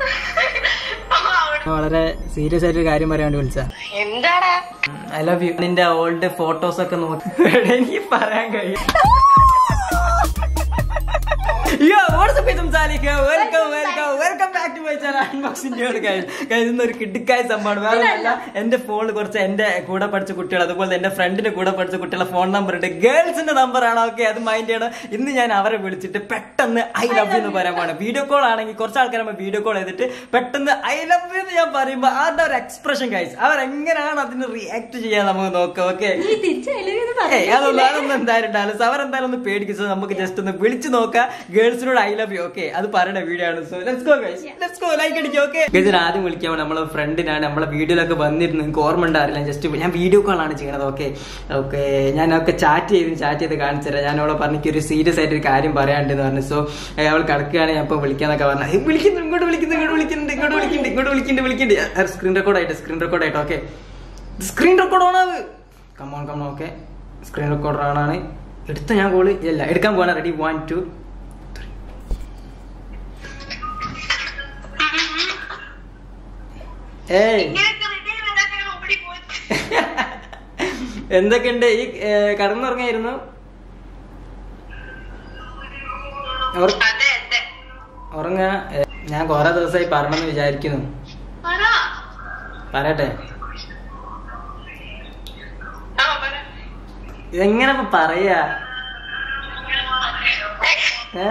വളരെ സീരിയസ് ആയിട്ട് കാര്യം പറയാൻ വേണ്ടി വിളിച്ച എന്താടാ ഐ ലവ് യു നിന്റെ ഓൾഡ് ഫോട്ടോസ് ഒക്കെ നോക്കി എനിക്ക് പറയാൻ കഴിയും Yo, what's up, ഇതും സാലിക്ക? Welcome, welcome, welcome back to my channel. Unboxing ചെയ്യാണ് guys. Guys, ഇന്നൊരു കിടുക്കായ സംഭവമാണ് വേറെ ഒന്നല്ല എന്റെ ഫോണിൽ കുറച്ച് എന്റെ കൂടെ പഠിച്ച കുട്ടികൾ അതുപോലെ എന്റെ ഫ്രണ്ടിന്റെ കൂടെ പഠിച്ച കുട്ടികളെ ഫോൺ നമ്പർ ഉണ്ട് ഗേൾസിന്റെ നമ്പർ ആണ് ഓക്കെ അത് മൈൻഡ് ചെയ്യണം ഇന്ന് ഞാൻ അവരെ വിളിച്ചിട്ട് പെട്ടെന്ന് ഐ ലവ് യു എന്ന് പറയാൻ പോകണം വീഡിയോ കോൾ ആണെങ്കിൽ കുറച്ച് ആൾക്കാർ വീഡിയോ കോൾ ചെയ്തിട്ട് പെട്ടെന്ന് ഐ ലവ് യു എന്ന് ഞാൻ പറയുമ്പോൾ അവരുടെ ഒരു എക്സ്പ്രഷൻ ഗൈസ് അവർ എങ്ങനെയാണ് അതിന് റിയാക്ട് ചെയ്യാൻ നമുക്ക് നോക്കാം ഓക്കെ ഏയ് അതൊന്നും അതൊന്നും എന്തായാലും ഉണ്ടാവില്ല അവരെന്തായാലും ഒന്ന് പേടിക്കുന്നത് നമുക്ക് ജസ്റ്റ് ഒന്ന് വിളിച്ചു നോക്കാം ഗേൾസിനോട് ഐ ലവ് യു ഓക്കെ അത് പറയുന്ന വീഡിയോ ആണ് so let's go guys let's go like അടിക്കും ഓക്കെ ഇതിന് ആദ്യം വിളിക്കാൻ നമ്മളെ ഫ്രണ്ടിനാണ് നമ്മളെ വീഡിയോയിലൊക്കെ വന്നിരുന്നു നിങ്ങൾക്ക് ഓർമ്മ ഉണ്ടാവില്ല ജസ്റ്റ് ഞാൻ വീഡിയോ കോൾ ആണ് ചെയ്യണത് ഓക്കെ ഓക്കെ ഞാനൊക്കെ ചാറ്റ് ചെയ്ത് ചാറ്റ് ചെയ്ത് കാണിച്ചു തരാം ഞാൻ അവളെ പറഞ്ഞ ഒരു സീരിയസ് ആയിട്ട് ഒരു കാര്യം പറയാണ്ടെന്ന് പറഞ്ഞു സോ അവൾ കിടക്കുകയാണ് ഞാൻ ഇപ്പൊ വിളിക്കാന്നൊക്കെ പറഞ്ഞു "ഏയ്, വിളിക്കുന്നു ഇങ്ങോട്ട് വിളിക്കുന്നു ഇങ്ങോട്ട് വിളിക്കുന്നുണ്ട് ഇങ്ങോട്ട് വിളിക്കുന്നുണ്ട് ഇങ്ങോട്ട് വിളിക്കുന്നുണ്ട് വിളിക്കുന്നുണ്ട് സ്ക്രീൻ റെക്കോർഡ് ആയിട്ട് സ്ക്രീൻ റെക്കോർഡ് ആയിട്ട് ഓക്കെ സ്ക്രീൻ റെക്കോർഡ് ഓണാവ് come on come on okay screen recorder ആണ് എടുത്ത ഞാൻ കോള് ഇല്ല എടുക്കാൻ പോകണം റെഡി വൺ ടു ഏയ് ഇങ്ങനെയൊക്കെ ready ചെയ്തിട്ടൊക്കെ ഓടിപ്പോയി. എന്തൊക്കെയുണ്ട് ഈ കടന്നുറങ്ങായിരുന്നു ഉറ- അതെ അതെ ഉറങ്ങാ ഏ, ഞാൻ കൊറേ ദിവസമായി പറഞ്ഞെന്ന് വിചാരിക്കുന്നു പറ പറയട്ടെ ആ പറ ഇതെങ്ങനെ ഇപ്പൊ പറയാ ഏ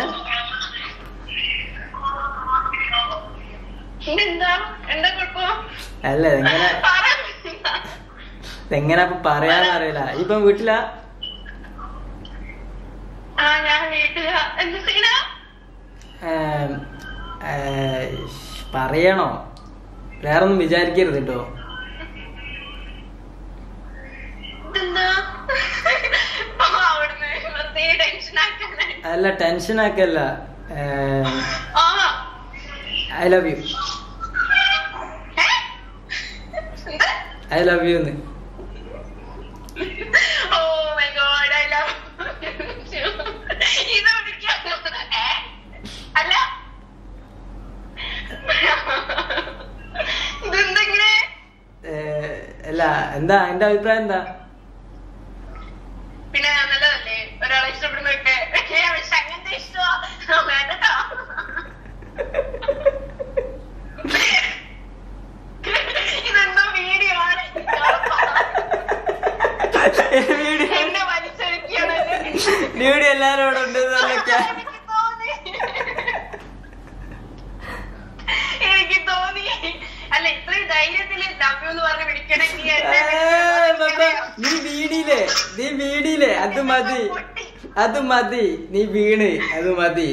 എന്താ എന്താ കുഴപ്പം അല്ല ഇതെങ്ങനെ പറ ഇതെങ്ങനെ ഇപ്പൊ പറയാന്ന് അറിയില്ല ഇപ്പം വീട്ടിലാ ആ ഞാൻ വീട്ടിലാ എന്ത് സീനാ ഏം, ഏ, പറയണോ വേറൊന്നും വിചാരിക്കരുത് കേട്ടോ ഇതെന്താ അവിടുന്ന് വെറുതെ ടെൻഷൻ ആക്കാനാ അല്ല ടെൻഷൻ ആക്കല്ല ആ ഐ ലവ് യു ഏ? എന്ത്? ഐ ലവ് യു എന്ന് Oh my God, I love you. ഇത് വിളിക്കാൻ ഏ? അല്ല ഇതെന്തെങ്ങനെ ഏ, അല്ല എന്താ എന്റെ അഭിപ്രായം എന്താ പിന്നെ നല്ലതല്ലേ ഒരാളെ ഇഷ്ടപ്പെടുന്നൊക്കെ പക്ഷെ അങ്ങനത്തെ ഇഷ്ടമാ വേണ്ടട്ടോ ഇതെന്തോ വീഡിയോ ആണ് എന്നെ വലിച്ചൊരുക്കിയാണ് ഡ്യൂടി എല്ലാരോടും ഉണ്ട് എന്നൊക്കെ എനിക്ക് തോന്നി എനിക്ക് തോന്നി അല്ല ഇത്രയും ധൈര്യത്തില് ലവ് എന്ന് പറഞ്ഞ് വിളിക്കണമെങ്കിൽ എന്നെ വിളിക്കണം. നീ വീടിയില്ലേ നീ വീടിയില്ലേ അത് മതി അത് മതി നീ വീണ് അത് മതി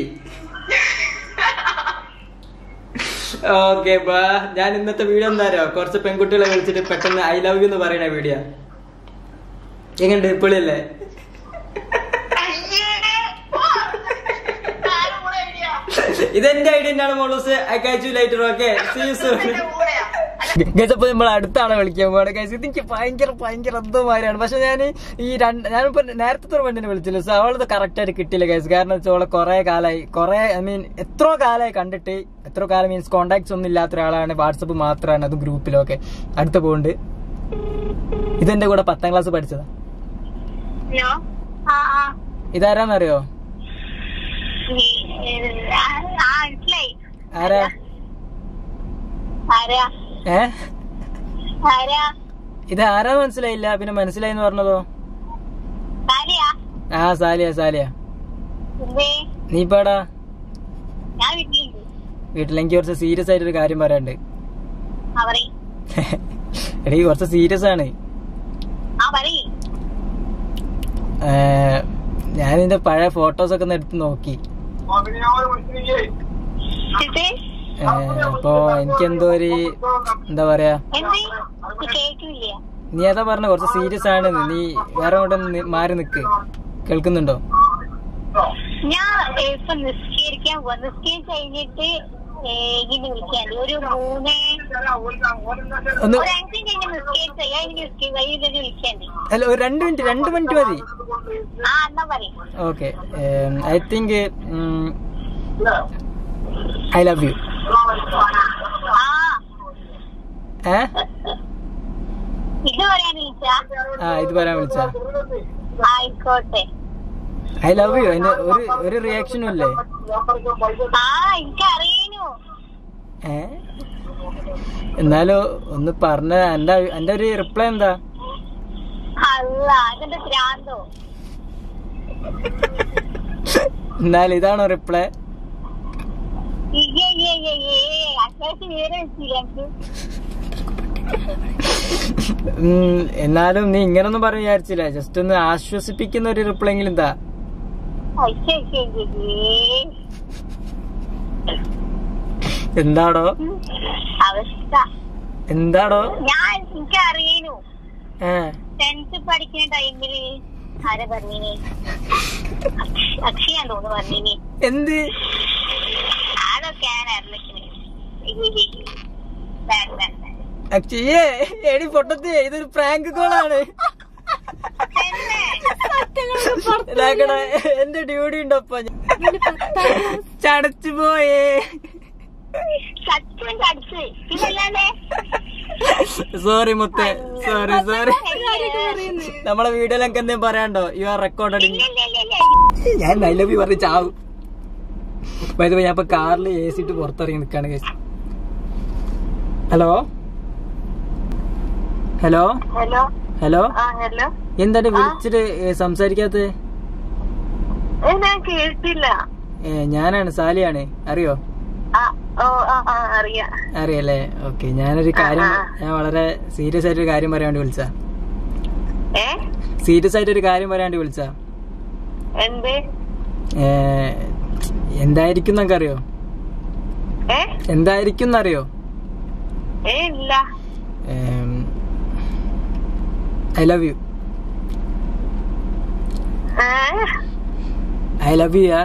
ഓക്കെ ബാ ഞാൻ ഇന്നത്തെ വീഡിയോ എന്താ അറിയോ കുറച്ച് പെൺകുട്ടികളെ വിളിച്ചിട്ട് പെട്ടെന്ന് ഐ ലവ് യു എന്ന് പറയുന്ന വീഡിയോ എങ്ങനെയുണ്ട് ഇപ്പോഴല്ലേ അയ്യേ. ആരും കൂടെ ഇല്ല. ഇതെന്റെ ഐഡിയ തന്നെയാണ് മോളൂസ് I catch you later okay see you soon എന്റെ കൂടെയാ. അല്ല, ഗൈസ് അപ്പൊ നമ്മൾ അടുത്താണ് വിളിക്കാൻ പോവാണ് ഗൈസ് ഇതെനിക്ക് ഭയങ്കര ഭയങ്കര എന്തോ മാതിരിയാണ് പക്ഷെ ഞാൻ ഈ രണ്ട് ഞാനിപ്പോ നേരത്തെ ഒരു പെണ്ണിനെ വിളിച്ചില്ല സോ അവളത് കറക്റ്റ് ആയിട്ട് കിട്ടിയില്ല ഗൈസ് കാരണം വെച്ചാൽ അവളെ കുറെ കാലമായി കുറെ ഐ മീൻ എത്രയോ കാലമായി കണ്ടിട്ട് എത്ര കാലം മീൻസ് കോണ്ടാക്ട്സ് ഒന്നും ഇല്ലാത്ത ഒരാളാണ് വാട്സപ്പ് മാത്രമാണ് അത് ഗ്രൂപ്പിലൊക്കെ അടുത്ത പോണ്ട് ഇതെന്റെ കൂടെ പത്താം ക്ലാസ് പഠിച്ചതാ ഹലോ ആ ആ ഇതാരാന്നറിയോ നീ- ആ ആ, മനസ്സിലായി ആരാ ആരാ ഏ ആരാ ഇത് ആരാ മനസ്സിലായില്ല പിന്നെ മനസ്സിലായി എന്ന് പറഞ്ഞതോ ആരെയാ ആ സാലിയ സാലിയ എന്തേ നീ ഇപ്പാടാ ഞാൻ വീട്ടിലുണ്ട് വീട്ടിൽ എനിക്ക് കുറച്ച് സീരിയസ് ആയിട്ടൊരു കാര്യം പറയാനുണ്ട് ആ പറയ് എടീ കുറച്ച് സീരിയസ് ആണ് ആ പറയ് ഏഹ്, ഞാൻ നിന്റെ പഴയ ഫോട്ടോസ് ഒക്കെ ഒന്ന് എടുത്ത് നോക്കി ഇത് ഏഹ്, അപ്പൊ എനിക്കെന്തോ ഒരു എന്താ പറയാ എന്ത് ഇത് കേൾക്കില്ല നീ ഏതാ പറഞ്ഞ കുറച്ച് സീരിയസ് ആണ് നീ വേറെ അങ്ങോട്ട് മാറി നിക്ക് കേൾക്കുന്നുണ്ടോ ഞാൻ ഇപ്പൊ നിസ്കരിക്കാൻ പോവാ നിസ്കരിച്ച് കഴിഞ്ഞിട്ട് ഏ, ഇങ്ങനെ വിളിക്കാണ്ട് ഒരു മൂന്ന് ഒന്ന് ഒരു അഞ്ച് കഴിഞ്ഞ് നിസ്കരിച്ച് ഞാൻ ഇങ്ങനെ നിസ്കരിച്ച് കഴിഞ്ഞിട്ട് വിളിക്കാണ്ട് അല്ല ഒരു രണ്ട് മിനിറ്റ് രണ്ട് മിനിറ്റ് മതി ആ എന്നാ പറയും okay I think I love you ഏ ഇത് പറയാൻ വിളിച്ചാ ആ ഇത് പറയാൻ വിളിച്ച ആയിക്കോട്ടെ ഐ ലവ് യു അതിന്റെ ഒരു ഒരു റിയാക്ഷനും ഇല്ലേ ആ എനിക്കറിയണു ഏ എന്നാലോ ഒന്ന് പറഞ്ഞ എന്റെ എന്റെ ഒരു റിപ്ലൈ എന്താ അല്ല അതെന്റെ ഭ്രാന്തോ എന്നാൽ ഇതാണോ റിപ്ലൈ ഇയ്യേ, ഇയ്യേ, ഇയ്യേ, ഇയ്യേ. അത്യാവശ്യം വിവരം വെച്ചില്ല എനിക്ക് എന്നാലും നീ ഇങ്ങനൊന്നും പറഞ്ഞു വിചാരിച്ചില്ല ജസ്റ്റ് ഒന്ന് ആശ്വസിപ്പിക്കുന്ന ഒരു റിപ്ലൈ എങ്കിലും എന്താ അയ്യേ, അയ്യേ, അയ്യേ. എന്താടോ അവസ്ഥ എന്താടോ ഞാൻ എനിക്കറിയണു ഏ ടെൻത്ത് പഠിക്കുന്ന ടൈമില് ആരാ പറഞ്ഞിനി അക്ഷയാന്ന് തോന്നുന്നു പറഞ്ഞിനി എന്ത് അതൊക്കെയാണ് അറിയിക്കുന്നത് അക്ഷയേ എടി പൊട്ടത്തി ഇതൊരു പ്രാങ്ക് കോളാണ് ഇതാക്കടാ എന്റെ ഡ്യൂട്ടി ഉണ്ടപ്പ ചടച്ചു പോയേ സത്യം ചടിച്ച് പിന്നല്ലാതെ സോറി മുത്തേ സോറി സോറി നമ്മളെ വീഡിയോയിലൊക്കെ എന്തെങ്കിലും പറയാണ്ടോ യു ആർ റെക്കോർഡഡ് ഞാൻ ഐ ലവ് യു പറഞ്ഞ് ചാവും വൈദ്യുതി ഞാൻ ഇപ്പൊ കാറിൽ എ സി ഇട്ട് പുറത്തിറങ്ങി നിൽക്കാണ് guys. Hello hello hello hello ആ ഹലോ എന്താണ് വിളിച്ചിട്ട് ഏ, സംസാരിക്കാത്തത് ഞാൻ കേട്ടില്ല ഏ, ഞാനാണ് സാലിയാണ് അറിയോ ആ ഓ ആ ആ അറിയാം അറിയല്ലേ ഓക്കെ ഞാനൊരു കാര്യം ആ, ആ. ഞാൻ വളരെ സീരിയസ് ആയിട്ടൊരു കാര്യം പറയാൻ വേണ്ടി വിളിച്ചാ ഏ സീരിയസ് ആയിട്ടൊരു കാര്യം പറയാൻ വേണ്ടി വിളിച്ചാ എന്ത് ഏ, എന്തായിരിക്കും എന്നൊക്കെ അറിയോ ഏ എന്തായിരിക്കും എന്നറിയോ ഏ ഇല്ല ഐ ലവ് യു ഏ ഐ ലവ് യു യാർ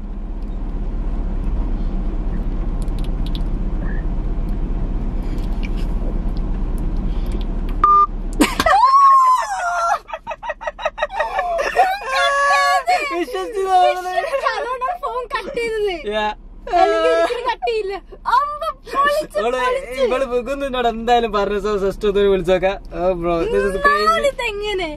ഫോൺ കട്ട് ചെയ്തത് Yeah. അല്ലെങ്കിൽ ഒരിക്കലും കട്ട് ചെയ്യില്ല അമ്പ പൊളിച്ച് ഇവള് ഇവള് വികുന്നോട് എന്തായാലും പറഞ്ഞു സോ സിസ്റ്റർ ഒന്ന് വിളിച്ചോക്കാം ബ്രോ ദിസ് ഇസ് ക്രേസി എങ്ങനെ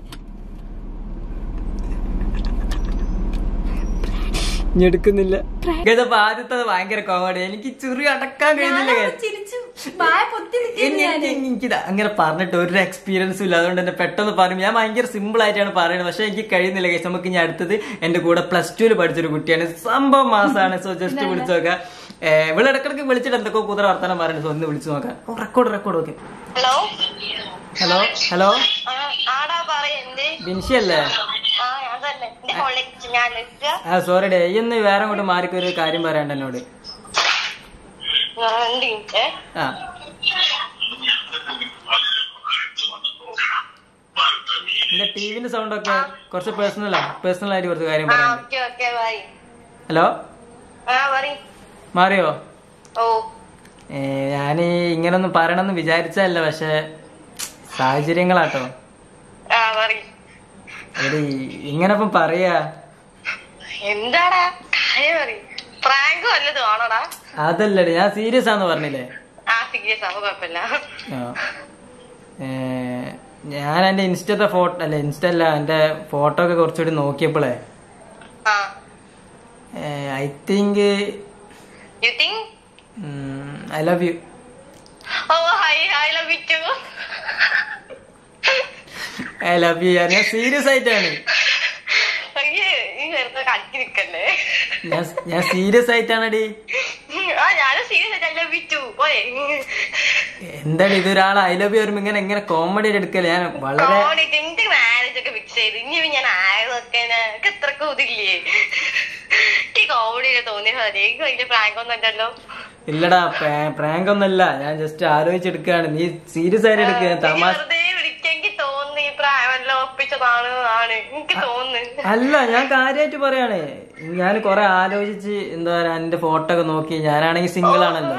ഇനി എടുക്കുന്നില്ല ഇതപ്പോ ആദ്യത്തെ ഭയങ്കര കോമഡി എനിക്ക് ചുറി അടക്കാൻ കഴിയുന്നില്ല guys. ചിരിച്ചു വായ പൊത്തി ഇനി എനിക്ക് എനിക്കിത് അങ്ങനെ പറഞ്ഞിട്ട് ഒരു എക്സ്പീരിയൻസും ഇല്ല അതുകൊണ്ട് തന്നെ പെട്ടെന്ന് പറയും ഞാൻ ഭയങ്കര സിമ്പിൾ ആയിട്ടാണ് പറയുന്നത് പക്ഷെ എനിക്ക് കഴിയുന്നില്ല കേസ് നമുക്ക് ഇനി അടുത്തത് എന്റെ കൂടെ പ്ലസ് ടുവിൽ പഠിച്ചൊരു കുട്ടിയാണ് സംഭവം മാസമാണ് സോ ജസ്റ്റ് വിളിച്ചു നോക്കാം ഏഹ് ഇവിടെ ഇടക്കിടക്ക് വിളിച്ചിട്ട് എന്തൊക്കെ കുതിര വർത്താനം പറയുന്നത് സോ ഒന്ന് വിളിച്ചു നോക്കാം record record okay hello hello hello ആടാ പറയണ്ടേ ബിൻഷി അല്ലേ ആ അതല്ലേ എന്റെ ഫോണിലേക്ക് ഞാൻ വെക്കുക ആ സോറി ഡേ ഇന്ന് വേറെ അങ്ങോട്ട് മാറിക്ക് ഒരു കാര്യം പറയാണ്ട് എന്നോട് രണ്ട് മിനിറ്റ് ആ എന്റെ ടിവിന്റെ സൗണ്ട് ഒക്കെ കുറച്ച് പേഴ്സണലാ പേഴ്സണൽ ആയിട്ട് കുറച്ച് കാര്യം ആ പറയാനുണ്ട് ഓക്കെ ഓക്കെ ബൈ ഹലോ ആ പറയ് മാറിയോ ഓ ഏ, ഞാന് ഇങ്ങനൊന്നും പറയണമെന്ന് വിചാരിച്ചല്ല പക്ഷെ സാഹചര്യങ്ങളാട്ടോ ആ പറയ് എടി ഇങ്ങനെ ഇപ്പം പറയാ എന്താടാ കാര്യം പറയ് പ്രാങ്ക് വല്ലതും ആണോടാ അതല്ലടി ഞാൻ സീരിയസ് ആന്ന് പറഞ്ഞില്ലേ ആ സീരിയസ് ആവുമ്പോ കുഴപ്പമില്ല ആ. ഏ, ഞാൻ എന്റെ ഇൻസ്റ്റത്തെ ഫോട്ടോ അല്ല ഇൻസ്റ്റ അല്ല എന്റെ ഫോട്ടോ ഒക്കെ കുറച്ചുകൂടി നോക്കിയപ്പോഴേ ആ I think you think I love you oh hi hi love you too I love you ഞാൻ സീരിയസ് ആയിട്ടാണ് അയ്യേ ഈ നേരത്തെ കളിക്ക് നിക്കല്ലേ ഞാൻ ഞാൻ സീരിയസ് ആയിട്ടാണടി ആ ഞാനും സീരിയസ് ആയിട്ട് ഐ ലവ് യു ടു പോയെ എന്താണ് ഇതൊരാൾ ഐ ലവ് യു വരുമ്പോ ഇങ്ങനെ എങ്ങനെ കോമഡി എടുക്കല് ഞാൻ വളരെ കോമഡി എന്റെ മാരേജ് ഒക്കെ ഫിക്സ് ചെയ്ത് ഇനി ഞാൻ ആയതൊക്കെ എനിക്ക് എത്ര ഇതില്ലേ ഈ കോമഡി തോന്നിയ മതി എനിക്ക് വലിയ പ്രാങ്ക് ഒന്നും അല്ലല്ലോ ഇല്ലടാ പ്രാങ്ക് ഒന്നല്ല ഞാൻ ജസ്റ്റ് ആലോചിച്ചെടുക്കുകയാണ് നീ സീരിയസ് ആയിട്ട് എടുക്കുക എനിക്ക് തമാശ വെറുതെ വിളിക്കെങ്കിൽ തോന്നി ഈ പ്രായമല്ലോ ഒപ്പിച്ചതാണ് ആണ് എനിക്ക് തോന്നുന്നു അല്ല ഞാൻ കാര്യമായിട്ട് പറയാണ് ഞാൻ കൊറേ ആലോചിച്ച് എന്താ പറയാ എന്റെ ഫോട്ടോ ഒക്കെ നോക്കി ഞാനാണെങ്കിൽ സിംഗിൾ ആണല്ലോ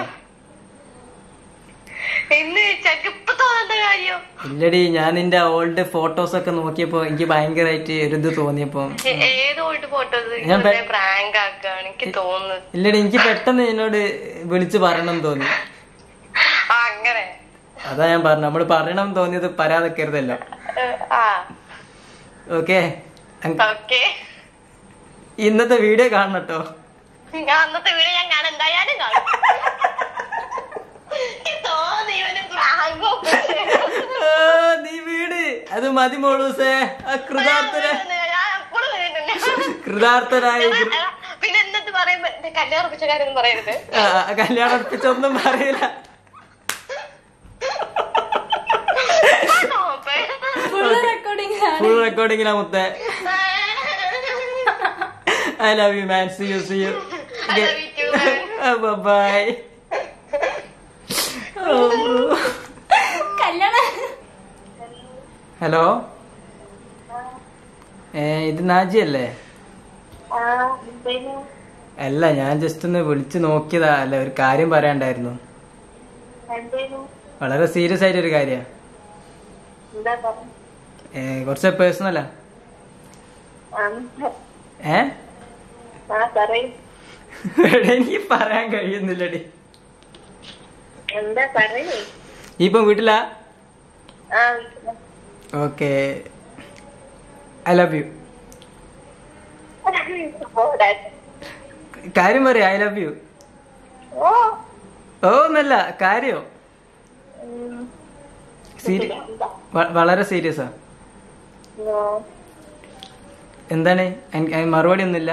എന്ന് ചെക്ക് ഇപ്പൊ തോന്നുന്ന കാര്യം ഇല്ലടി ഞാൻ നിന്റെ ഓൾഡ് ഫോട്ടോസ് ഒക്കെ നോക്കിയപ്പോ എനിക്ക് ഭയങ്കരമായിട്ട് ഒരു ഇത് തോന്നിയപ്പോ ഏ- ഏത് പോയിട്ട് ഫോട്ടോസ് ഞാൻ പെ- പ്രാങ്ക് ആക്കാണ് എനിക്ക് തോന്നുന്നത് ഇല്ലടി എനിക്ക് പെട്ടെന്ന് എന്നോട് വിളിച്ച് പറയണം എന്ന് തോന്നി ആ അങ്ങനെ അതാ ഞാൻ പറഞ്ഞു നമ്മൾ പറയണം തോന്നിയത് പരാതിക്കരുതല്ലോ ഏഹ്, ആ ഓക്കെ ഓക്കെ ഇന്നത്തെ വീഡിയോ കാണണം കേട്ടോ ഞാൻ അന്നത്തെ വീഡിയോ ഞാൻ കാണാൻ എന്തായാലും കാണും എനിക്ക് തോന്നി ഇവന് prank ഒക്കെ ചെയ്യണം. നീ വീട് അത് മതി മോളൂസേ ആ കൃതാർത്ഥന ഞാൻ എപ്പോഴും വീട്ടില്ല കൃതാർത്ഥനായ ഗൃ- പിന്നെ എന്നിട്ട് പറയുമ്പോ എന്റെ കല്യാണം ഉറപ്പിച്ച കാര്യം പറയരുത് ആ, ആ, കല്യാണം അടുപ്പിച്ചൊന്നും പറയില്ല ഫുള്ള് റെക്കോർഡിംഗ് ഫുൾ റെക്കോർഡിങ്ങിലാ മുത്തേ I love you man see you see you I love you too, man. Bye കല്യാണം ഹലോ ഏ ഇത് നാജി അല്ലേ അല്ല ഞാൻ ജസ്റ്റ് ഒന്ന് വിളിച്ചു നോക്കിയതാ അല്ല ഒരു കാര്യം പറയാണ്ടായിരുന്നു വളരെ സീരിയസ് ആയിട്ടൊരു കാര്യ ഏ കുറച്ച് പേഴ്സണലാ ഏ എടാ, എനിക്ക് പറയാൻ കഴിയുന്നില്ലടി എന്താ പറയേ നീ ഇപ്പം വീട്ടിലാ ആ ഓക്കെ ഐ ലവ് യു കാര്യം പറയാ I love you oh oh എന്നല്ല കാര്യോ സീരി- വ- വളരെ സീരിയസാ എന്താണ് എനിക്ക് അതിന് മറുപടി ഒന്നുമില്ല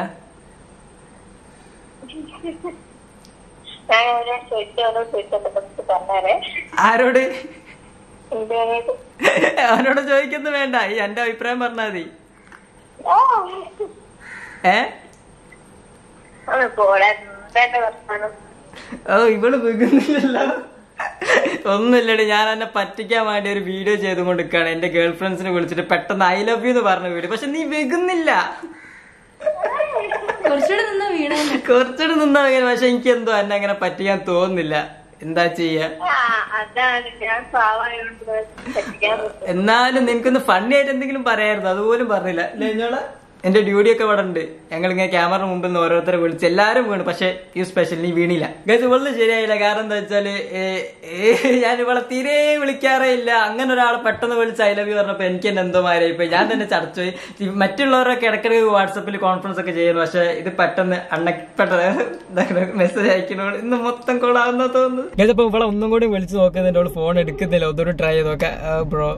ഞാൻ അവരോട് ചോദിച്ചു അവരോട് ചോദിച്ചപ്പോ നമുക്ക് പറഞ്ഞേരെ ആരോട് എന്തിനോട് അവനോട് ചോദിക്കുന്നു വേണ്ട ഈ എന്റെ അഭിപ്രായം പറഞ്ഞാ മതി ഓ ഏ ഒന്ന് പോടാ എന്താ വർത്താനം ഓ ഇവള് വികുന്നില്ലല്ലോ ഒന്നുമില്ലടി ഞാൻ എന്നെ പറ്റിക്കാൻ വേണ്ടി ഒരു വീഡിയോ ചെയ്തുകൊണ്ട് നിൽക്കുകയാണ് എന്റെ ഗേൾ ഫ്രണ്ട്സിനെ വിളിച്ചിട്ട് പെട്ടെന്ന് ഐ ലവ് യു എന്ന് പറഞ്ഞ വീഡിയോ പക്ഷെ നീ വെകുന്നില്ല കുറച്ചുകൂടെ നിന്ന് വീണേനെ കുറച്ചുകൂടെ നിന്നാ അങ്ങനെ പക്ഷെ എനിക്ക് എന്തോ എന്നെ അങ്ങനെ പറ്റിക്കാൻ തോന്നുന്നില്ല എന്താ ചെയ്യാ ആ അതാണ് ഞാൻ പാവായോണ്ട് പറ്റിക്കാൻ പറ്റും എന്നാലും നിനക്കൊന്ന് ഫണ്ണി ആയിട്ട് എന്തെങ്കിലും പറയായിരുന്നു അതുപോലും പറഞ്ഞില്ല അല്ലേ ഞങ്ങള് എന്റെ ഡ്യൂട്ടി ഒക്കെ ഇവിടെ ഉണ്ട് ഞങ്ങൾ ഇങ്ങനെ ക്യാമറ മുമ്പിൽ നിന്ന് ഓരോരുത്തരെ വിളിച്ച് എല്ലാരും വീണു പക്ഷെ ഈ സ്പെഷ്യൽ നീ വീണില്ല ഗൈസ് ഇവള് ശരിയായില്ല കാരണം എന്താ വെച്ചാല് ഏ, ഏ, ഞാൻ ഇവളെ തീരെ വിളിക്കാറേ ഇല്ല അങ്ങനെ ഒരാളെ പെട്ടെന്ന് വിളിച്ച് ഐ ലവ് യു പറഞ്ഞപ്പോ എനിക്ക് തന്നെ എന്തോ മാരായിപ്പോയി ഞാൻ തന്നെ ചടച്ചു പോയി ഈ മറ്റുള്ളവരൊക്കെ ഇടയ്ക്കിടയ്ക്ക് വാട്സപ്പിൽ കോൺഫറൻസ് ഒക്കെ ചെയ്യുന്നു പക്ഷെ ഇത് പെട്ടെന്ന് അൺഎക്സ്പെക്ടഡ് മെസ്സേജ് അയക്കണോ ഇന്ന് മൊത്തം കോളാവുന്ന തോന്നുന്നു ഇതിപ്പോ ഇവളെ ഒന്നും കൂടി വിളിച്ചു നോക്കുന്നുണ്ട് അവള് ഫോൺ എടുക്കുന്നില്ല ഒന്നൂടി ട്രൈ ചെയ്ത് നോക്കാം ബ്രോ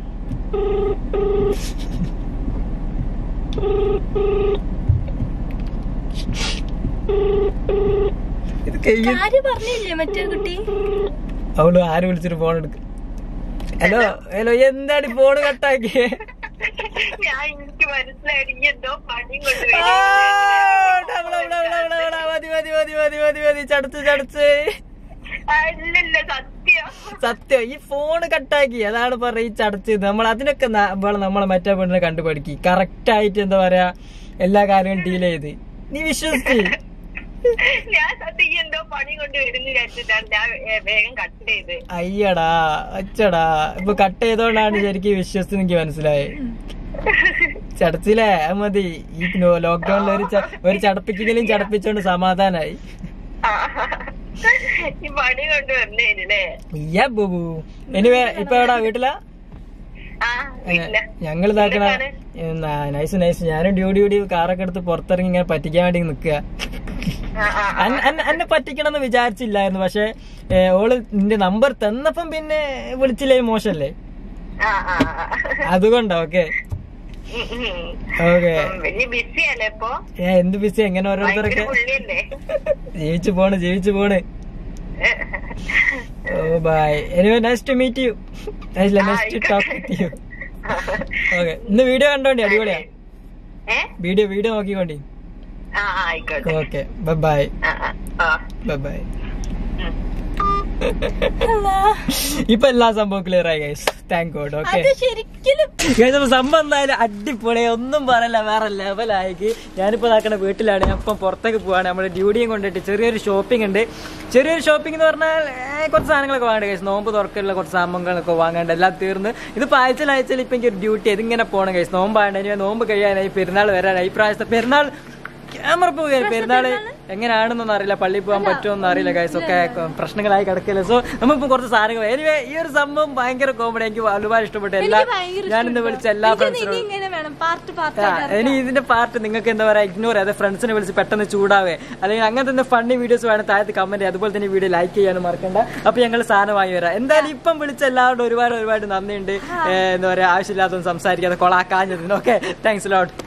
ഇത് കഴിയും കാര്യം പറഞ്ഞില്ലേ മറ്റേ കുട്ടി അവള് ആര് വിളിച്ചിട്ട് ഫോൺ എടുക്ക ഹലോ ഹലോ എന്താണ് ഫോൺ കട്ടാക്കിയേ ഞാൻ എനിക്ക് മനസ്സിലായി നീ എന്തോ പണിയും കൊണ്ട് ആ, ഡബിള, ഡബിള, ഡബിള, ഡബിള, മതി മതി മതി മതി മതി മതി ചടച്ച് ചടച്ച് അല്ലല്ല സത്യം സത്യം ഈ ഫോൺ കട്ടാക്കി അതാണ് പറഞ്ഞ ഈ ചടച്ച് നമ്മൾ അതിനൊക്കെ ന- ഇവളെ നമ്മളെ മറ്റേ പെണ്ണിനെ കണ്ടുപഠിക്കി കറക്റ്റ് ആയിട്ട് എന്താ പറയാ എല്ലാ കാര്യവും ഡീൽ ചെയ്ത് നീ വിശ്വസിച്ച് ഞാൻ സത്യം ഈ എന്തോ പണി കൊണ്ട് വരുന്ന വിചാരിച്ചിട്ടാണ് ഞാൻ ഏ, വേഗം കട്ട് ചെയ്ത് അയ്യടാ അച്ചടാ ഇപ്പൊ കട്ട് ചെയ്തോണ്ടാണ് ശരിക്കും വിശ്വസിച്ച് എനിക്ക് മനസ്സിലായി ചടച്ചില്ലേ അത് മതി ഈ ലോക്ക്ഡൌണിൽ ഒരു ച- ഒരു ചടപ്പിക്കെങ്കിലും ചടപ്പിച്ചോണ്ട് സമാധാനായി ആ. ഈ പണി കൊണ്ട് വന്നേനല്ലേ ഇയ്യാ ബുബു എനിവേ ഇപ്പൊ എവിടാ വീട്ടിലാ ആ വീട്ടില ഞങ്ങൾ ഇതാക്കണ നൈസ് നൈസ് ഞാനും ഡ്യൂട്ടി ഡ്യൂട്ടി കാറൊക്കെ എടുത്ത് പുറത്തിറങ്ങി ഇങ്ങനെ പറ്റിക്കാൻ വേണ്ടി നിക്കുക ആ ആ അന്ന- അന്ന- എന്നെ പറ്റിക്കണമെന്ന് വിചാരിച്ചില്ലായിരുന്നു പക്ഷെ ഏ, ഓള് നിന്റെ നമ്പർ തന്നപ്പം പിന്നെ വിളിച്ചില്ലേ മോശല്ലേ ആ ആ ആ. അതുകൊണ്ടാ ഓക്കെ ഉം, ഉം. ഓക്കെ ഉം, വലിയ ബിസി അല്ലേ ഇപ്പൊ ഏ എന്ത് ബിസി എങ്ങനെ ഭയങ്കര ഓരോരുത്തരൊക്കെ പുള്ളിയല്ലേ ജീവിച്ചു പോണ് ജീവിച്ചു പോണ് oh bye anyway nice to meet you nice nice to talk with you okay ഇന്ന് വീഡിയോ കണ്ടോണ്ടി അടിപൊളിയാ ഏ വീഡിയോ വീഡിയോ നോക്കിക്കോണ്ടി ആ ആ, ആയിക്കോട്ടെ ഓക്കെ ബൈ ബൈ ആ ആ ആ ബൈ ബൈ ഉം. ഇപ്പൊ എല്ലാ സംഭവം ക്ലിയർ ആയി ഗൈസ് താങ്ക് ഗോഡ് ഓക്കെ അത് ശരിക്കും സംഭവം എന്തായാലും അടിപൊളി ഒന്നും പറയല്ല വേറെ ലെവലായിക്ക് ഞാനിപ്പോ ഇതാക്കണ വീട്ടിലാണ് ഞാൻ ഇപ്പം പുറത്തേക്ക് പോവാണ് നമ്മുടെ ഡ്യൂട്ടിയും കൊണ്ടിട്ട് ചെറിയൊരു ഷോപ്പിംഗ് ഉണ്ട് ചെറിയൊരു ഷോപ്പിംഗ് എന്ന് പറഞ്ഞാൽ ഏ, കുറച്ച് സാധനങ്ങളൊക്കെ വാങ്ങണ്ട ഗൈസ് നോമ്പ് തുറക്കലുള്ള കുറച്ച് സംഭവങ്ങളൊക്കെ വാങ്ങാണ്ട് എല്ലാം തീർന്ന് ഇതിപ്പോ ആഴ്ചയിൽ ആഴ്ചയിൽ ഇപ്പൊ എനിക്ക് ഒരു ഡ്യൂട്ടി ഇതിങ്ങനെ പോകണം ഗൈസ് നോമ്പാണ് ഇനി നോമ്പ് കഴിയാനായി പെരുന്നാൾ വരാനായി ഈ പ്രാവശ്യത്തെ പെരുന്നാൾ ക്യാമറ പോയി പെരുന്നാള് എങ്ങനെയാണെന്നൊന്നും അറിയില്ല പള്ളിയിൽ പോകാൻ പറ്റുമെന്ന് അറിയില്ല ഗൈസ് ഒക്കെ പ്രശ്നങ്ങളായി കിടക്കില്ല സോ നമ്മളിപ്പോ കുറച്ച് സാധനങ്ങൾ എനിവേ ഈ ഒരു സംഭവം ഭയങ്കര കോമഡി എനിക്ക് ഒരുപാട് ഇഷ്ടപ്പെട്ടു എല്ലാ എനിക്ക് ഭയങ്കര ഞാനിന്ന് വിളിച്ച എല്ലാ എനിക്കിത് ഇനി ഫ്രണ്ട്സിനും ഇങ്ങനെ വേണം പാർട്ട് പാർട്ട് ആ, ഇനി ഇതിന്റെ പാർട്ട് നിങ്ങൾക്ക് എന്താ പറയാ ഇഗ്നോർ ചെയ്യാതെ ഫ്രണ്ട്സിനെ വിളിച്ച് പെട്ടെന്ന് ചൂടാവേ അല്ലെങ്കിൽ അങ്ങനത്തെ ഫണ്ണി വീഡിയോസ് വേണം താഴത്ത് കമന്റ് ചെയ്യുക അതുപോലെ തന്നെ വീഡിയോ ലൈക്ക് ചെയ്യാനും മറക്കണ്ട അപ്പൊ ഞങ്ങൾ സാധനം വാങ്ങി വരാം എന്തായാലും ഇപ്പം വിളിച്ച എല്ലാവരോടും ഒരുപാട് ഒരുപാട് നന്ദിയുണ്ട് ഏ, എന്താ പറയാ ആവശ്യമില്ലാത്തൊന്നും സംസാരിക്കാതെ കൊളാക്കാഞ്ഞതിന് ഓക്കെ താങ്ക്സ് ലോട്ട്